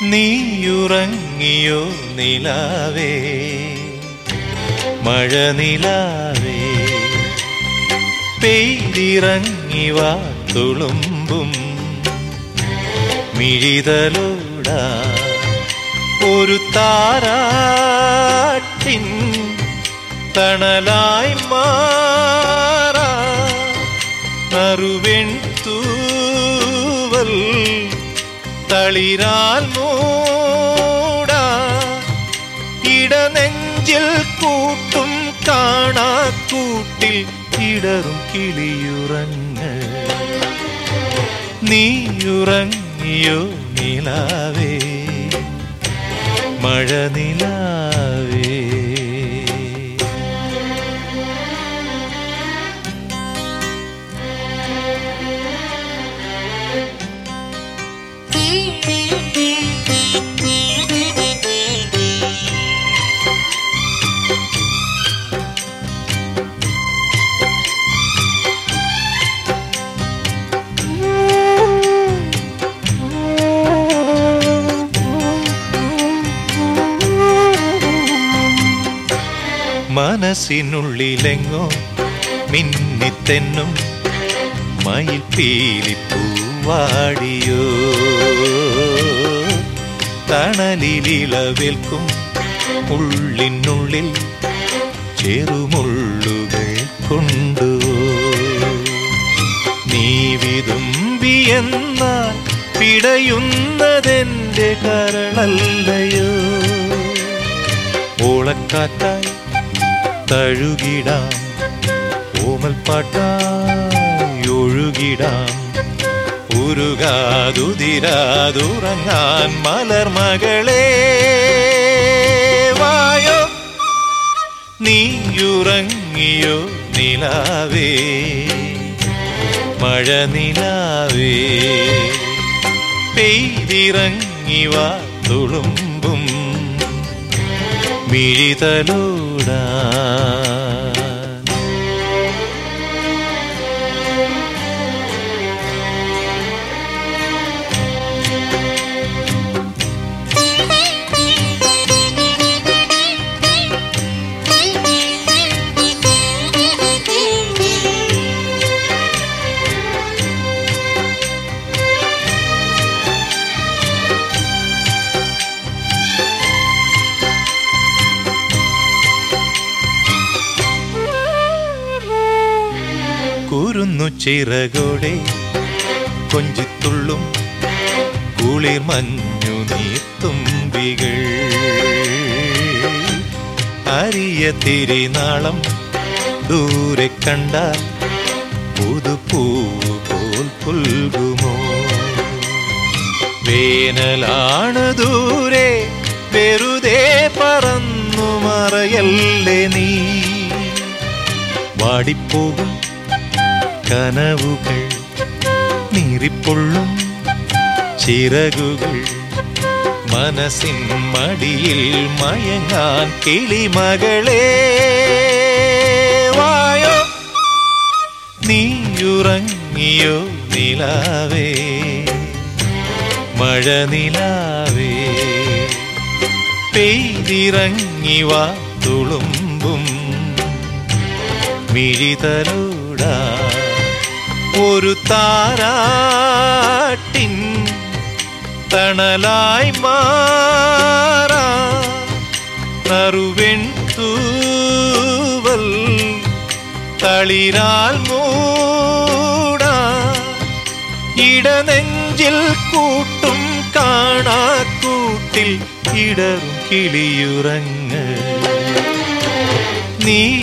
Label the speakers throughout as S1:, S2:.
S1: നീയുറങ്ങിയോ നിലാവേ മഴ നിലാവേ പെയ്തിറങ്ങി വാ തുളുമ്പും മിഴിതലോടാ ഒരു താരാട്ടിൻ തണലായി മാറാ നറുവെൺ തൂവൽ തളിരാൽ മൂടാ ഇടനെഞ്ചിൽ കൂട്ടും കാണാ കൂട്ടിൽ ഇടറും കിളിയുറങ്ങ് നീയുറങ്ങിയോ നിലാവേ മഴ നിലാവേ മനസ്സിനുള്ളിലെങ്ങോ മിന്നിത്തെന്നും മയിൽ പീലിപ്പൂവാടിയോ തണലിലിളവേൽക്കും ഉള്ളിനുള്ളിൽ ചെറുമുള്ളുകൾ കൊണ്ടുവോ നീ വിതുമ്പിയെന്നാൽ പിടയുന്നതെന്റെ കരളല്ലയോ ഓളക്കാറ്റായി തഴുകിടാം ഓമൽപ്പാട്ടായി ഒഴുകിടാം ഉരുകാതുതിരാതുറങ്ങാൻ മലർമകളെ വായോ നീയുറങ്ങിയോ നിലാവേ മഴ നിലാവേ പെയ്തിറങ്ങി വാ തുളുമ്പും മിഴിതലോടാ കുരുന്നു ചിറകോടെ കൊഞ്ചിത്തുള്ളും കുളിർ മഞ്ഞു നീർത്തുമ്പികൾ അരിയ തിരിനാളം ദൂരെ കണ്ടാൽ പുതുപൂവ് പോൽ പുൽകുമോ വേനലാണ് ദൂരെ വെറുതെ പറന്നു മറയല്ലേ നീ വാടിപ്പോകും കനവുകൾ നീറിപ്പൊള്ളും ചിറകുകൾ മനസ്സിൻ മടിയിൽ മയങ്ങാൻ കിളിമകളെ വായോ നീയുറങ്ങിയോ നിലാവേ മഴ നിലാവേ പെയ്തിറങ്ങി വാ തുളുമ്പും മിഴിതലോടാ ഒരു താരാട്ടിൻ തണലായി മാറാ നറുവെൺ തൂവൽ തളിരാൽ മൂടാ ഇടനെഞ്ചിൽ കൂട്ടും കാണാ കൂട്ടിൽ ഇടറും കിളിയുറങ്ങ്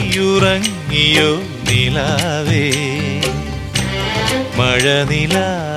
S1: നീയുറങ്ങിയോ നിലാവേ മഴ നിലാ